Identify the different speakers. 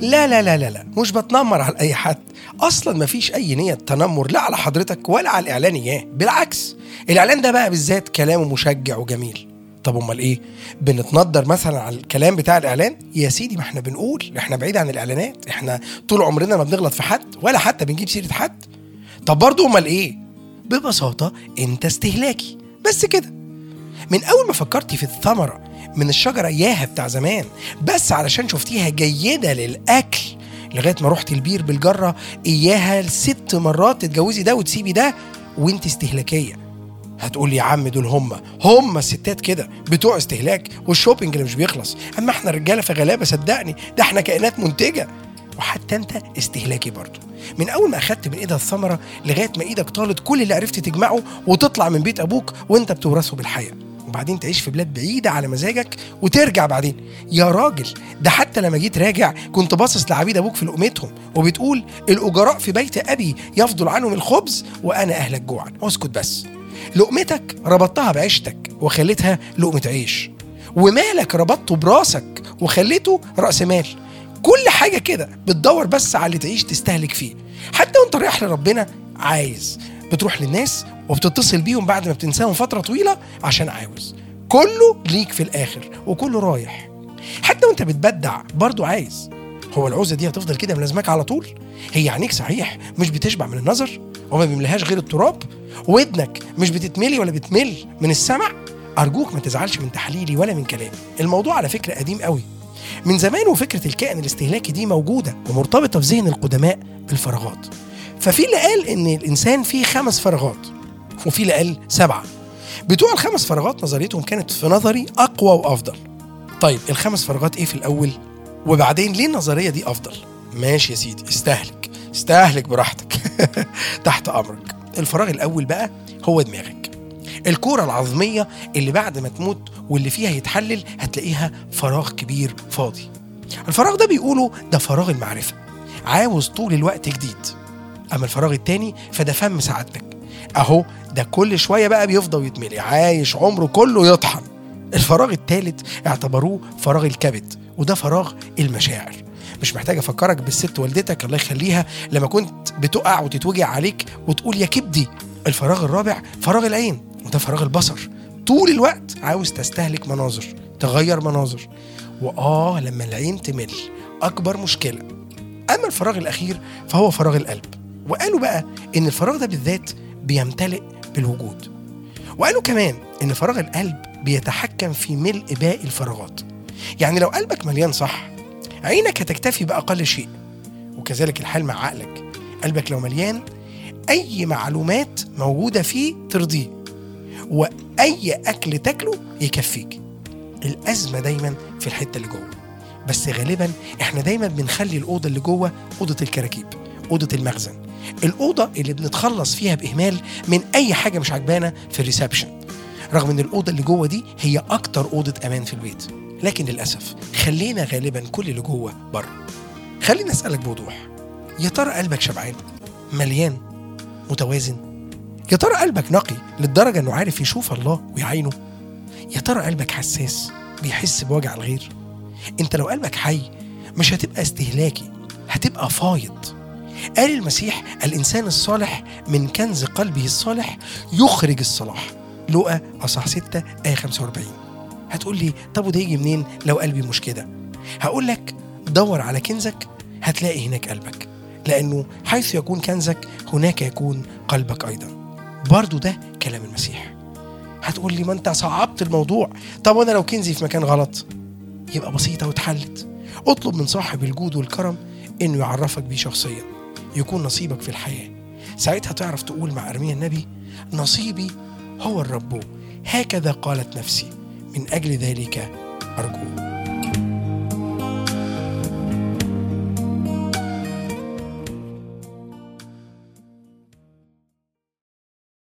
Speaker 1: لا لا لا لا لا مش بتنمر على اي حد اصلا مفيش اي نيه تنمر لا على حضرتك ولا على الاعلان اياه بالعكس الاعلان ده بقى بالذات كلامه مشجع وجميل طب امال ايه بنتندر مثلا على الكلام بتاع الاعلان يا سيدي ما احنا بنقول احنا بعيد عن الاعلانات احنا طول عمرنا ما بنغلط في حد ولا حتى بنجيب سيره حد طب برضه امال ايه ببساطه انت استهلاكي بس كده من اول ما فكرتي في الثمره من الشجره اياها بتاع زمان بس علشان شفتيها جيده للاكل لغايه ما رحتي البير بالجره اياها ست مرات تتجوزي ده وتسيبي ده وانت استهلاكيه هتقول لي يا عم دول هم هم الستات كده بتوع استهلاك والشوبينج اللي مش بيخلص اما احنا الرجاله في غلابه صدقني ده احنا كائنات منتجه وحتى انت استهلاكي برضه من اول ما اخدت من ايدها الثمره لغايه ما ايدك طالت كل اللي عرفت تجمعه وتطلع من بيت ابوك وانت بتورثه بالحياه وبعدين تعيش في بلاد بعيدة على مزاجك وترجع بعدين يا راجل ده حتى لما جيت راجع كنت باصص لعبيد أبوك في لقمتهم وبتقول الأجراء في بيت أبي يفضل عنهم الخبز وأنا أهلك جوعا اسكت بس لقمتك ربطتها بعيشتك وخليتها لقمة عيش ومالك ربطته براسك وخليته رأس مال كل حاجة كده بتدور بس على اللي تعيش تستهلك فيه حتى وانت رايح لربنا عايز بتروح للناس وبتتصل بيهم بعد ما بتنساهم فترة طويلة عشان عاوز كله ليك في الآخر وكله رايح حتى وانت بتبدع برضو عايز هو العوزة دي هتفضل كده ملازماك على طول هي عينيك صحيح مش بتشبع من النظر وما بيملهاش غير التراب ودنك مش بتتملي ولا بتمل من السمع أرجوك ما تزعلش من تحليلي ولا من كلامي الموضوع على فكرة قديم قوي من زمان وفكرة الكائن الاستهلاكي دي موجودة ومرتبطة في ذهن القدماء بالفراغات ففي اللي قال ان الانسان فيه خمس فراغات وفي اللي قال سبعه بتوع الخمس فراغات نظريتهم كانت في نظري اقوى وافضل طيب الخمس فراغات ايه في الاول وبعدين ليه النظريه دي افضل ماشي يا سيدي استهلك استهلك براحتك تحت امرك الفراغ الاول بقى هو دماغك الكوره العظميه اللي بعد ما تموت واللي فيها يتحلل هتلاقيها فراغ كبير فاضي الفراغ ده بيقولوا ده فراغ المعرفه عاوز طول الوقت جديد اما الفراغ التاني فده فم سعادتك اهو ده كل شويه بقى بيفضل يتملي عايش عمره كله يطحن الفراغ التالت اعتبروه فراغ الكبد وده فراغ المشاعر مش محتاج افكرك بالست والدتك الله يخليها لما كنت بتقع وتتوجع عليك وتقول يا كبدي الفراغ الرابع فراغ العين وده فراغ البصر طول الوقت عاوز تستهلك مناظر تغير مناظر واه لما العين تمل اكبر مشكله اما الفراغ الاخير فهو فراغ القلب وقالوا بقى ان الفراغ ده بالذات بيمتلئ بالوجود وقالوا كمان ان فراغ القلب بيتحكم في ملء باقي الفراغات يعني لو قلبك مليان صح عينك هتكتفي باقل شيء وكذلك الحال مع عقلك قلبك لو مليان اي معلومات موجوده فيه ترضيه واي اكل تاكله يكفيك الازمه دايما في الحته اللي جوه بس غالبا احنا دايما بنخلي الاوضه اللي جوه اوضه الكراكيب اوضه المخزن الاوضه اللي بنتخلص فيها باهمال من اي حاجه مش عجبانا في الريسبشن رغم ان الاوضه اللي جوه دي هي اكتر اوضه امان في البيت لكن للاسف خلينا غالبا كل اللي جوه بره خليني اسالك بوضوح يا ترى قلبك شبعان مليان متوازن يا ترى قلبك نقي للدرجه انه عارف يشوف الله ويعينه يا ترى قلبك حساس بيحس بوجع الغير انت لو قلبك حي مش هتبقى استهلاكي هتبقى فايض قال المسيح الإنسان الصالح من كنز قلبه الصالح يخرج الصلاح لقى أصح 6 آية 45 هتقول لي طب وده يجي منين لو قلبي مش كده هقول لك دور على كنزك هتلاقي هناك قلبك لأنه حيث يكون كنزك هناك يكون قلبك أيضا برضو ده كلام المسيح هتقول لي ما انت صعبت الموضوع طب وانا لو كنزي في مكان غلط يبقى بسيطة واتحلت اطلب من صاحب الجود والكرم انه يعرفك بيه شخصيا يكون نصيبك في الحياة ساعتها تعرف تقول مع أرميا النبي نصيبي هو الرب هكذا قالت نفسي من أجل ذلك أرجوه